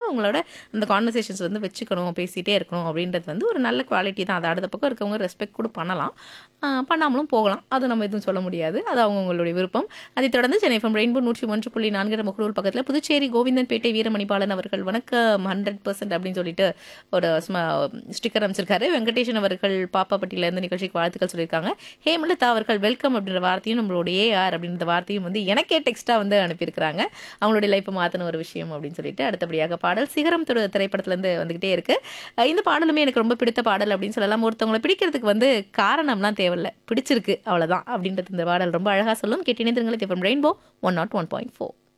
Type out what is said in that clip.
உங்களோட அந்த கான்வர்சேஷன்ஸ் வந்து வச்சுக்கணும் பேசிகிட்டே இருக்கணும் அப்படின்றது வந்து ஒரு நல்ல குவாலிட்டி தான் அது அடுத்த பக்கம் இருக்கவங்க ரெஸ்பெக்ட் கூட பண்ணலாம் ஆஹ் பண்ணாமலும் போகலாம் அது நம்ம எதுவும் சொல்ல முடியாது அது அவங்கவுங்களுடைய விருப்பம் அதைத் தொடர்ந்து சென்னை எஃப்எம் ரெயின்போ நூற்றி ஒன்று புள்ளி நான்கு முகநூல் பக்கத்தில் புதுச்சேரி கோவிந்தன்பேட்டை வீரமணிபாலன் அவர்கள் வணக்கம் ஹண்ட்ரட் பர்சன்ட் அப்படின்னு சொல்லிட்டு ஒரு ஸ்டிக்கர் அமைச்சிருக்காரு வெங்கடேஷன் அவர்கள் பாப்பாப்பட்டியிலேருந்து நிகழ்ச்சிக்கு வாழ்த்துக்கள் சொல்லியிருக்காங்க ஹேமலதா அவர்கள் வெல்கம் அப்படின்ற வார்த்தையும் நம்மளோட ஏஆர் அப்படின்ற வார்த்தையும் வந்து எனக்கே டெக்ஸ்ட்டாக வந்து அனுப்பியிருக்கிறாங்க அவங்களுடைய லைஃப்பை மாற்றின ஒரு விஷயம் அப்படின்னு சொல்லிட்டு அடுத்தபடியாக பாடல் சிகரம் திரு திரைப்படத்துலேருந்து வந்துகிட்டே இருக்கு அஹ் இந்த பாடலுமே எனக்கு ரொம்ப பிடித்த பாடல் அப்படின்னு சொல்லலாம் ஒருத்தவங்களை பிடிக்கிறதுக்கு வந்து காரணம்லாம் தேவையில்ல பிடிச்சிருக்கு அவ்வளவுதான் அப்படின்றது இந்த பாடல் ரொம்ப அழகா சொல்லும் கேட்டினே திருங்களை rainbow one nought one point four